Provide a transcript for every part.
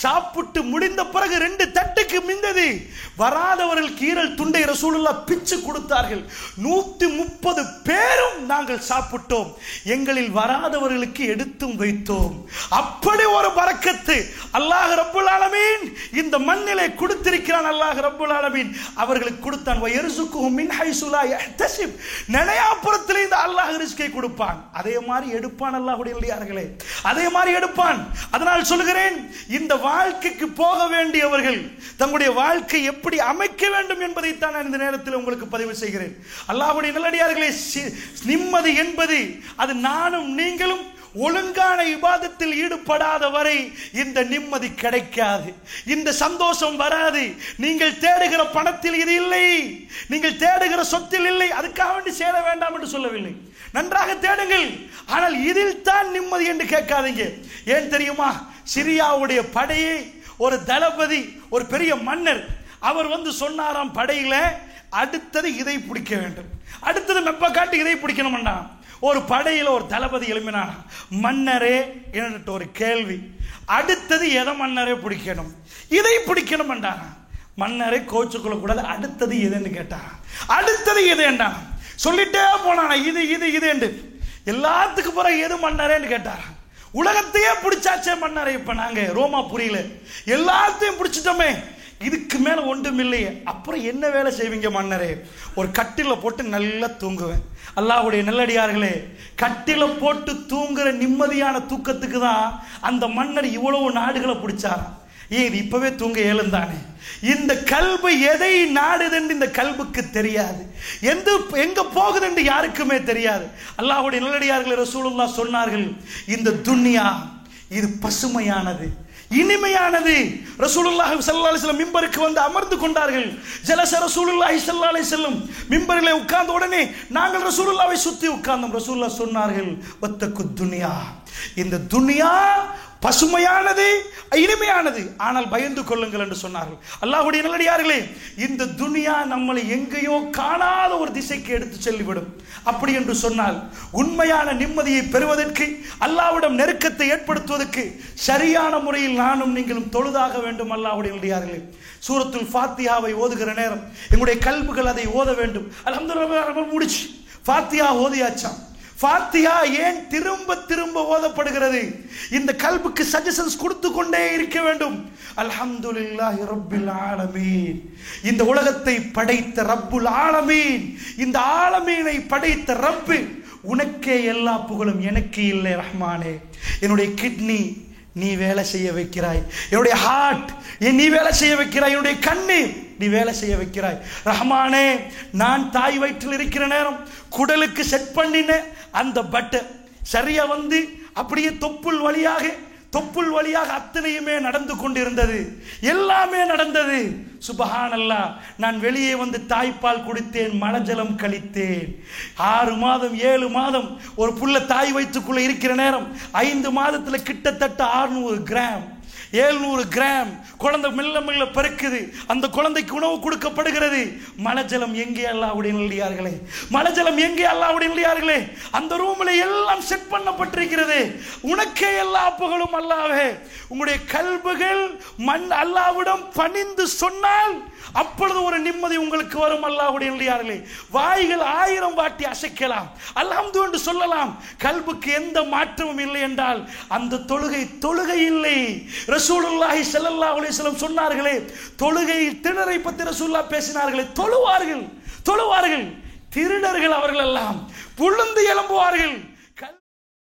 சாப்பிட்டு முடிந்த பிறகு ரெண்டு தட்டுக்கு மிந்தது வராதவர்கள் கீரல் துண்டை ரசூலுல்லா பிச்சு கொடுத்தார்கள் நூத்தி முப்பது பேரும் நாங்கள் சாப்பிட்டோம் எங்களில் வராதவர்களுக்கு எடுத்தும் வைத்தோம் அப்படி ஒரு பறக்கத்து அல்லாஹ் ரப்புல் ஆலமீன் இந்த மண்ணிலே கொடுத்திருக்கிறான் அல்லாஹ் ரப்புல் ஆலமீன் அவர்களுக்கு கொடுத்தான் வயர்சுக்குஹும் மின் ஹைசு லா யஹ்தசிப் நினையாப்புறத்திலே இந்த அல்லாஹ் ரிஸ்கை கொடுப்பான் அதே மாதிரி எடுப்பான் அல்லாஹ்வுடைய இல்லையார்களே அதே மாதிரி எடுப்பான் அதனால் சொல்கிறேன் இந்த வாழ்க்கைக்கு போக வேண்டியவர்கள் தங்களுடைய வாழ்க்கை எப்படி அமைக்க வேண்டும் என்பதைத்தான் நான் இந்த நேரத்தில் உங்களுக்கு பதிவு செய்கிறேன் அல்லாஹ்வுடைய நல்லடியார்களே சி- நிம்மதி என்பது அது நானும் நீங்களும் ஒழுங்கான இபாதத்தில் ஈடுபடாத வரை இந்த நிம்மதி கிடைக்காது இந்த சந்தோஷம் வராது நீங்கள் தேடுகிற பணத்தில் இது இல்லை நீங்கள் தேடுகிற சொத்தில் இல்லை அதுக்காக வேண்டி சேர வேண்டாம் என்று சொல்லவில்லை நன்றாக தேடுங்கள் ஆனால் இதில் தான் நிம்மதி என்று கேட்காதீங்க ஏன் தெரியுமா சிரியாவுடைய படையை ஒரு தளபதி ஒரு பெரிய மன்னர் அவர் வந்து சொன்னாராம் படையில அடுத்தது இதை பிடிக்க வேண்டும் அடுத்தது மெப்ப காட்டி இதை பிடிக்கணும்னா ஒரு படையில ஒரு தளபதி எழுப்பினானா மன்னரே என்கிட்ட ஒரு கேள்வி அடுத்தது எதை மன்னரே பிடிக்கணும் இதை பிடிக்கணும் மன்னரே கோச்சுக்குள்ள கூடாது அடுத்தது எதுன்னு கேட்டான் அடுத்தது எது என்றான் சொல்லிட்டே போனானா இது இது இது என்று எல்லாத்துக்கு பிறகு எது மன்னரேன்னு கேட்டாராம் உலகத்தையே பிடிச்சாச்சே மன்னரே இப்ப நாங்க ரோமா புரியல எல்லாத்தையும் பிடிச்சிட்டோமே இதுக்கு மேல ஒன்றும் இல்லையே அப்புறம் என்ன வேலை செய்வீங்க மன்னரே ஒரு கட்டில போட்டு நல்லா தூங்குவேன் அல்லாஹ்வுடைய நல்லடியார்களே கட்டில போட்டு தூங்குற நிம்மதியான தூக்கத்துக்கு தான் அந்த மன்னர் இவ்வளவு நாடுகளை பிடிச்சாராம் ஏன் இது இப்பவே தூங்க இயலுந்தானே இந்த கல்பு எதை நாடுதுன்னு இந்த கல்புக்கு தெரியாது எந்த எங்க போகுதுன்னு யாருக்குமே தெரியாது அல்லாஹ்வுடைய நல்லடியார்கள் ரசூலுல்லா சொன்னார்கள் இந்த துன்யா இது பசுமையானது இனிமையானது ரசூலுல்லாஹி ஸல்லல்லாஹு அலைஹி வஸல்லம் மிம்பருக்கு வந்து அமர்ந்து கொண்டார்கள் ஜலச ரசூலுல்லாஹி ஸல்லல்லாஹு அலைஹி வஸல்லம் மிம்பரிலே உட்கார்ந்த உடனே நாங்கள் ரசூலுல்லாவை சுத்தி உட்கார்ந்தோம் ரசூலுல்லாஹ் சொன்னார்கள் வத்தக்கு துன்யா இந்த துன்யா பசுமையானது இனிமையானது ஆனால் பயந்து கொள்ளுங்கள் என்று சொன்னார்கள் அல்லாஹ்வுடைய நல்லடியார்களே இந்த துனியா நம்மளை எங்கேயோ காணாத ஒரு திசைக்கு எடுத்து செல்லிவிடும் அப்படி என்று சொன்னால் உண்மையான நிம்மதியை பெறுவதற்கு அல்லாஹ்விடம் நெருக்கத்தை ஏற்படுத்துவதற்கு சரியான முறையில் நானும் நீங்களும் தொழுதாக வேண்டும் அல்லாஹ்வுடைய நல்லடியார்களே சூரத்துல் ஃபாத்தியாவை ஓதுகிற நேரம் எங்களுடைய கல்புகள் அதை ஓத வேண்டும் அல்ஹம்துலில்லாஹ் முடிச்சு ஃபாத்தியா ஓதியாச்சாம் ஃபாத்தியா ஏன் திரும்ப திரும்ப ஓதப்படுகிறது இந்த கல்புக்கு சஜஷன்ஸ் கொடுத்து கொண்டே இருக்க வேண்டும் அல்ஹம்துலில்லாஹி ரப்பில் ஆலமீன் இந்த உலகத்தை படைத்த ரப்புல் ஆலமீன் இந்த ஆலமீனை படைத்த ரப்பு உனக்கே எல்லா புகழும் எனக்கு இல்லை ரஹ்மானே என்னுடைய கிட்னி நீ வேலை செய்ய வைக்கிறாய் என்னுடைய ஹார்ட் நீ வேலை செய்ய வைக்கிறாய் என்னுடைய கண்ணு நீ வேலை செய்ய வைக்கிறாய் ரஹ்மானே நான் தாய் வயிற்றில் இருக்கிற நேரம் குடலுக்கு செட் பண்ணின அந்த பட்டை சரியா வந்து அப்படியே தொப்புள் வழியாக தொப்புள் வழியாக அத்தனையுமே நடந்து கொண்டிருந்தது எல்லாமே நடந்தது சுபஹானல்லா நான் வெளியே வந்து தாய்ப்பால் குடித்தேன் மலஜலம் கழித்தேன் ஆறு மாதம் ஏழு மாதம் ஒரு புள்ள தாய் வயிற்றுக்குள்ள இருக்கிற நேரம் ஐந்து மாதத்துல கிட்டத்தட்ட 600 கிராம் ஏழ்நூறு கிராம் குழந்தை மெல்ல மெல்ல பெருக்குது அந்த குழந்தைக்கு உணவு கொடுக்கப்படுகிறது மலஜலம் எங்கே அல்லாவுடைய நல்லியார்களே மலஜலம் எங்கே அல்லாவுடைய நல்லியார்களே அந்த ரூம்ல எல்லாம் செட் பண்ணப்பட்டிருக்கிறது உனக்கே எல்லா புகழும் அல்லாவே உங்களுடைய கல்புகள் மண் அல்லாவிடம் பணிந்து சொன்னால் அப்பொழுது ஒரு நிம்மதி உங்களுக்கு வரும் அல்லாஹ்வுடைய நல்லியார்களே வாய்கள் ஆயிரம் வாட்டி அசைக்கலாம் அல்ஹம்து என்று சொல்லலாம் கல்புக்கு எந்த மாற்றமும் இல்லை என்றால் அந்த தொழுகை தொழுகை இல்லை ரசூலுல்லாஹி ஸல்லல்லாஹு அலைஹி வஸல்லம் சொன்னார்களே தொழுகையில் திணறை பற்றி ரசூலுல்லாஹ் பேசினார்களே தொழுவார்கள் தொழுவார்கள் திருடர்கள் அவர்கள் எல்லாம் புழுந்து எழும்புவார்கள் கல்-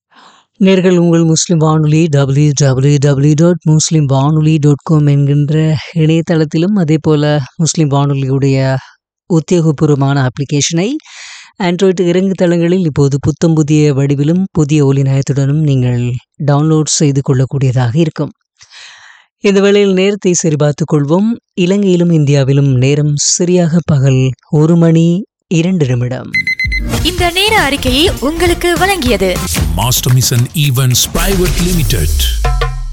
நேர்கள் உங்கள் முஸ்லிம் வானொலி W W W dot Muslim வானொலி டாட் காம் என்கின்ற இணையதளத்திலும் அதே போல் முஸ்லிம் வானொலியுடைய உத்தியோகபூர்வமான அப்ளிகேஷனை ஆண்ட்ராய்டு இறங்கு தளங்களில் இப்போது புத்தம் புதிய வடிவிலும் புதிய ஒலி நயத்துடனும் நீங்கள் டவுன்லோட் செய்து கொள்ளக்கூடியதாக இருக்கும் இந்த வேளையில் நேரத்தை சரிபார்த்துக் கொள்வோம் இலங்கையிலும் இந்தியாவிலும் நேரம் சரியாக பகல் ஒரு மணி இரண்டு நிமிடம் இந்த நேர அறிக்கையை உங்களுக்கு வழங்கியது Master Mission Events Private Limited.